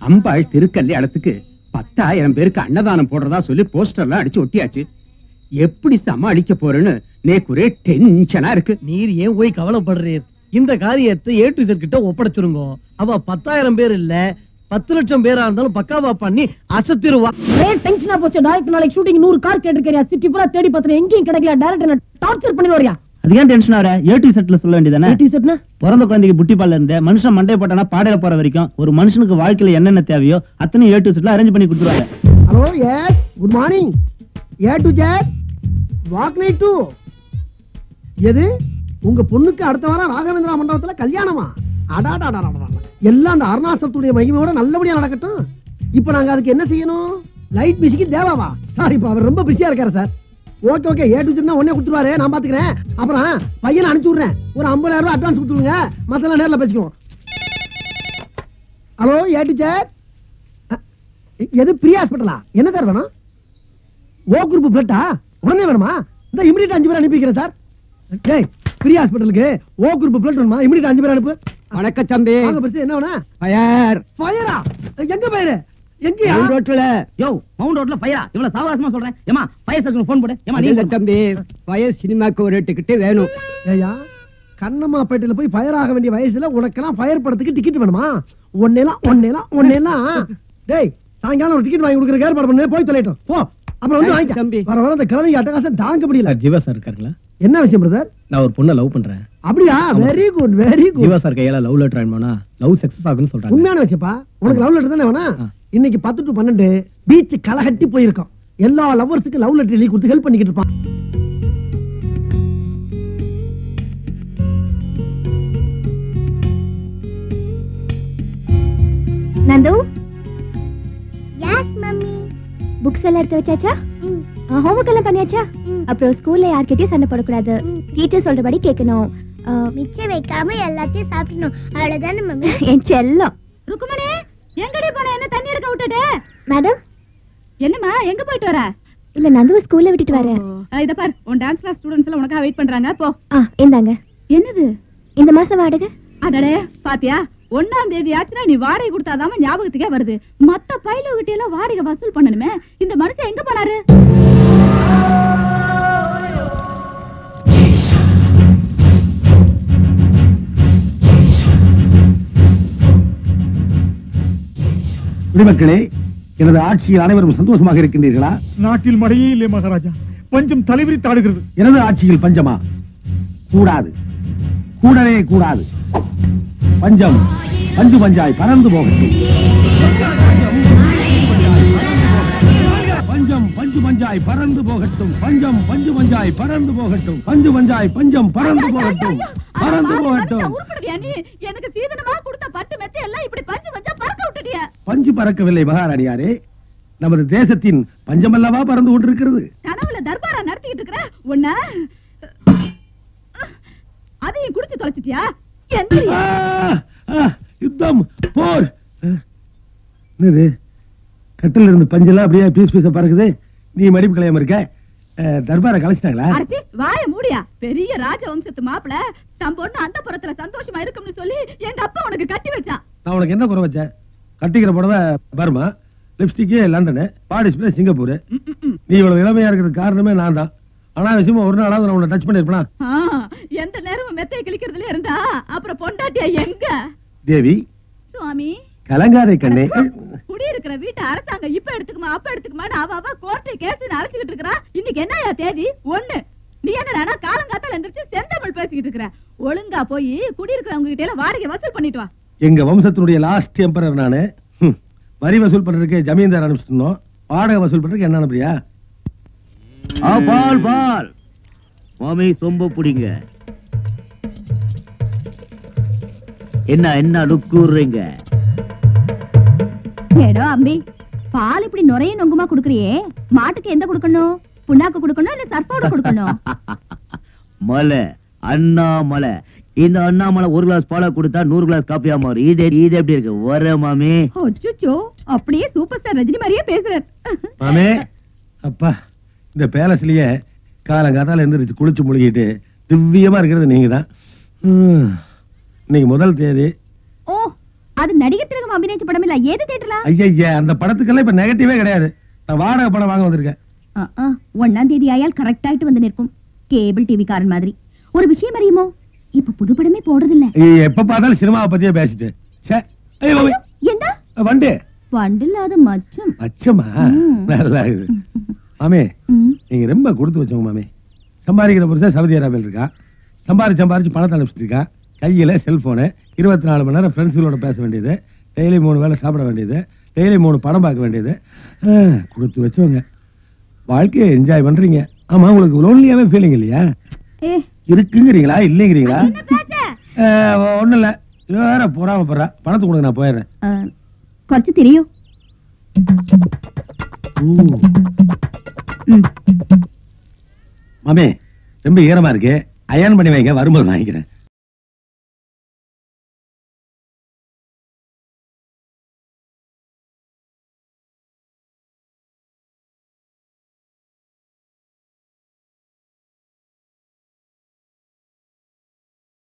அம்பாள் திருக்கல்யாணத்துக்கு பத்தாயிரம் பேருக்கு அன்னதானம் போடுறதா சொல்லி போஸ்டர்லாம் அடிச்சு ஒட்டியாச்சு எப்படி சமாளிக்க போறேன்னு நேக்கு ஒரே டென்ஷனா இருக்கு நீர் ஏன் போய் கவலைப்படுறீர் இந்த காரியத்தை ஏ டு கிட்ட ஒப்படைச்சிருங்க அவ பத்தாயிரம் பேர் இல்ல பத்து லட்சம் பேரா இருந்தாலும் பக்காவா பண்ணி அசத்திருவா ஒரே டென்ஷனா போச்சு டைரக்டர் நாளைக்கு ஷூட்டிங் நூறு கார் கேட்டிருக்கியா சிட்டி பூரா தேடி பார்த்தேன் எங்கேயும் கிடைக்கல டைரக்டர் டார்ச்சர் பண்ணி வரியா அது ஏன் டென்ஷன் ஆற ஏ டு செட்ல சொல்ல வேண்டியதானே செட்னா பிறந்த குழந்தைக்கு புட்டி பால்ல இருந்து மனுஷன் மண்டை போட்டானா பாடையில போற வரைக்கும் ஒரு மனுஷனுக்கு வாழ்க்கையில என்னென்ன தேவையோ அத்தனையும் ஏ டு செட்ல அரேஞ்ச் பண்ணி கொடுத்துருவாங்க hello yes good morning A to Z walk night too எது உங்க பொண்ணுக்கு அடுத்த வாரம் ராகவேந்திரா மண்டபத்துல கல்யாணமா அடாடாடாடா எல்லாம் அந்த அருணாசலத்துடைய மகிமையோட நல்லபடியா நடக்கட்டும் இப்போ நாங்க அதுக்கு என்ன செய்யணும் லைட் மியூசிக் தேவாவா சார் இப்போ அவர் ரொம்ப பிஸியா இருக்காரு sir okay okay A to ஜெட்னா உடனே கொடுத்துருவாரு நான் பாத்துக்கிறேன் அப்புறம் பையனை அனுப்பிச்சு விடுறேன் ஒரு 50000 ரூபாய் அட்வான்ஸ் கொடுத்துருங்க மத்தெல்லாம் நேர்ல பேசிக்குவோம் ஹலோ ஏ டு ஜெட் எது பிரியா ஹாஸ்பிட்டலா என்ன சார் வேணும் ஓ குரூப் பிளட்டா உடனே வேணுமா இந்த இமிடியட் அஞ்சு பேர் அனுப்பிக்கிறேன் சார் டேய் பிரியா ஹாஸ்பிட்டலுக்கு ஓ குரூப் பிளட் வேணுமா இமிடியட் அஞ்சு பேர் அனுப்பு வணக்க தம்பி வாங்க பரிசு என்ன வேணும் பயர் ஃபயரா எங்க பயிரு எங்கயா ரோட்ல யோ மவுண்ட் ரோட்ல பையா இவ்வளவு சாவகாசமா சொல்றேன் ஏமா பைய ஸ்டேஷன் போன் போடு ஏமா நீ இல்ல தம்பி பயர் சினிமாக்கு ஒரு டிக்கெட் வேணும் ஏயா கண்ணம்மா பேட்டையில போய் ஃபயர் ஆக வேண்டிய வயசுல உனக்கெல்லாம் ஃபயர் படத்துக்கு டிக்கெட் வேணுமா ஒன்னேலாம் ஒன்னேலாம் ஒன்னேலாம் டேய் சாயங்காலம் ஒரு டிக்கெட் வாங்கி கொடுக்குற ஏற்பாடு பண்ணு போய் தொலைட்டோம் போ அப்புறம் வந்து Thanks, வாங்கிக்க தம்பி. வர வர அந்த கிழமைக்கு அட்டகாசம் தாங்க முடியல ஜீவா சார் இருக்காருங்களா என்ன விஷயம் பிரதர் நான் ஒரு பொண்ணை லவ் பண்றேன் அப்படியா very good very good Jeeva sir கையால லவ் லெட்டர் அனுப்பினா லவ் சக்சஸ் ஆகுன்னு சொல்றாங்க உண்மையான விஷயப்பா உனக்கு லவ் லெட்டர் தானே வேணும் ஆ. இன்னைக்கு பத்து டு பன்னெண்டு பீச் களகட்டி போயிருக்கோம் எல்லா லவ்வர்ஸுக்கு லவ் லெட்டர் எழுதி கொடுத்து ஹெல்ப் பண்ணிக்கிட்டு இருப்பான் நந்து எஸ் மம்மி புக்ஸ் எல்லாம் எடுத்து வச்சாச்சா ஹோம்ஒர்க் எல்லாம் பண்ணியாச்சா அப்புறம் ஸ்கூல்ல யார்கிட்டயும் சண்டை போடக்கூடாது டீச்சர் சொல்றபடி கேட்கணும் மிச்சம் வைக்காம எல்லாத்தையும் சாப்பிடணும் அவ்வளவுதானே மம்மி என் செல்லம் ருக்குமணி எங்கடி போன என்ன தண்ணி எடுக்க விட்டுட்டு மேடம் என்னம்மா எங்க போயிட்டு வர இல்ல நந்துவை ஸ்கூல்ல விட்டுட்டு வரேன் இத பார் உன் டான்ஸ் கிளாஸ் ஸ்டூடண்ட்ஸ் எல்லாம் உனக்காக வெயிட் பண்றாங்க போ ஆ இந்தாங்க என்னது இந்த மாசம் வாடகை அடடே பாத்தியா ஒன்னாம் தேதி ஆச்சுன்னா நீ வாடகை கொடுத்தாதாம ஞாபகத்துக்கே வருது மத்த பயில கிட்ட எல்லாம் வாடகை வசூல் பண்ணணுமே இந்த மனுஷன் எங்க போனாரு குடிமக்களே எனது ஆட்சியில் அனைவரும் சந்தோஷமாக இருக்கின்றீர்களா நாட்டில் மழையே இல்லை மகாராஜா பஞ்சம் தலைவிரித்தாடுகிறது எனது ஆட்சியில் பஞ்சமா கூடாது கூடவே கூடாது பஞ்சம் பஞ்சு பஞ்சாய் பறந்து போகட்டும் பஞ்சம் பஞ்சு பஞ்சாய் பறந்து போகட்டும் பஞ்சம் பஞ்சு பஞ்சாய் பறந்து போகட்டும் பஞ்சு பஞ்சாய் பஞ்சம் பறந்து போகட்டும் பறந்து போகட்டும் உருப்படுவியா நீ எனக்கு சீதனமா கொடுத்த பட்டு மெத்த எல்லாம் இப்படி பஞ்சு வச்சா பறக்க விட்டுட்டிய பஞ்சு பறக்கவில்லை மகாராணியாரே நமது தேசத்தின் பஞ்சமல்லவா பறந்து கொண்டிருக்கிறது கனவுல தர்பாரா நடத்திட்டு இருக்கிற உன்ன அதையும் குடிச்சு தொலைச்சிட்டியா என்ன ஆ, ஆ, யுத்தம் போர் ஆ, என்னது கட்டில இருந்து பஞ்செல்லாம் அப்படியே பீஸ் பீஸா பறக்குது நீ மடிப்பு கலையாம இருக்க ஆ, தர்பாரை கலைச்சிட்டாங்களா அரைச்சி வாய மூடியா பெரிய ராஜ வம்சத்து மாப்பிள தம் பொண்ணு அந்த புறத்துல சந்தோஷமா இருக்கும்னு சொல்லி எங்க அப்பா உனக்கு கட்டி வச்சான் நான் உனக்கு என்ன குறை வச்சேன் கட்டிக்கிற புடவை Burma lipstick London body spray Singapore ம், ம், ம். நீ இவ்வளவு இளமையா இருக்கிறதுக்கு காரணமே நான் தான் ஆனா விஷயமா ஒரு நாளாவது நான் உன்னை டச் பண்ணிருப்பேனா ஆ, எந்த நேரமும் மெத்தையை கிழிக்கிறதுல இருந்தா அப்புறம் பொண்டாட்டியா எங்க தேவி சுவாமி கலங்காதை கண்ணே குடியிருக்கிற வீட்டை அரசாங்கம் இப்ப எடுத்துக்குமா அப்ப எடுத்துக்குமான்னு அவ அவ கோர்ட்டு கேஸ் அழைச்சுக்கிட்டு இருக்கா இன்னைக்கு என்னயா தேதி ஒண்ணு நீ என்னடா காலங்காத்தால எந்திரிச்சு செந்தமிழ் பேசிக்கிட்டு இருக்கிற ஒழுங்கா போய் குடியிருக்கிறவங்க கிட்ட எல்லாம் வாடகை வசூல் பண்ணிட்டு வா எங்க வம்சத்தினுடைய லாஸ்ட் எம்பரர் நானு ஹம். வரி வசூல் பண்றதுக்கு ஜமீன்தார் அனுப்பிச்சிட்டு இருந்தோம் வாடகை வசூல் பண்றதுக்கு என்ன அனுப்புறியா ஆ பால் பால் மாமி சொம்ப புடிங்க என்ன என்ன லுக்குறீங்க ஏடோ அம்பி பால் இப்படி நுரைய நொங்குமா குடுக்குறியே மாட்டுக்கு எந்த கொடுக்கணும் புண்ணாக்கு கொடுக்கணும் இல்ல சர்ஃபோட கொடுக்கணும் மலை அண்ணாமலை இந்த அண்ணாமலை ஒரு கிளாஸ் பாலை கொடுத்தா நூறு கிளாஸ் காப்பியா மாறும் இது இது எப்படி இருக்கு வர மாமி அச்சோ அப்படியே சூப்பர் ஸ்டார் ரஜினி மாதிரியே பேசுறார் மாமே அப்பா இந்த பேலஸ்லயே காலங்காத்தால எந்திரிச்சு குளிச்சு முழுகிட்டு திவ்யமா இருக்கிறது நீங்க தான் இன்னைக்கு முதல் தேதி ஓ அது நடிகர் திலகம் அபிநயிச்ச படம் இல்ல ஏது தேட்டர்ல ஐயா அந்த படத்துக்கெல்லாம் இப்ப நெகட்டிவே கிடையாது நான் வாடகை படம் வாங்க வந்திருக்கேன் ஒன்னாம் தேதி ஆயால் கரெக்ட் ஆயிட்டு வந்து நிற்கும் கேபிள் டிவி காரன் மாதிரி ஒரு விஷயம் அறியுமோ இப்ப புது படமே போடுறது இல்ல ஐயா, எப்ப பார்த்தாலும் சினிமாவை பத்தியே பேசிட்டு ச்சே. ஐயோ, மாமி, என்ன வண்டு வண்டில்லாத மச்சம் அச்சமா ம். நல்லா இது மாமி ம். நீங்க ரொம்ப கொடுத்து வச்சவங்க மாமி சம்பாதிக்கிற புருஷன் சவுதி அரேபியில் இருக்கான் சம்பாதிச்சு சம்பாதிச்சு பணத்தை அனுப்பிச்சிட்டு இருக்கான் கையில செல்போனு இருபத்தி நாலு மணி நேரம் ஃப்ரெண்ட்ஸுகளோட பேச வேண்டியது டெய்லி மூணு வேளை சாப்பிட வேண்டியது டெய்லி மூணு படம் பார்க்க வேண்டியது ஆ, கொடுத்து வச்சவங்க வாழ்க்கையை என்ஜாய் பண்றீங்க ஆமா உங்களுக்கு லோன்லியாவே ஃபீலிங் இல்லையா ஏ இருக்குங்கிறீங்களா இல்லைங்கிறீங்களா என்ன பேச்ச ஒன்றும் இல்லை வேற பொறாம போறா பணத்தை கொடுங்க நான் போயிடுறேன் அஹ், കുറച്ച് തിരിയൂ ம். மாமி ரொம்ப ஈரமா இருக்கு அயன் பண்ணி வைங்க வரும்போது வாங்கிக்கிறேன்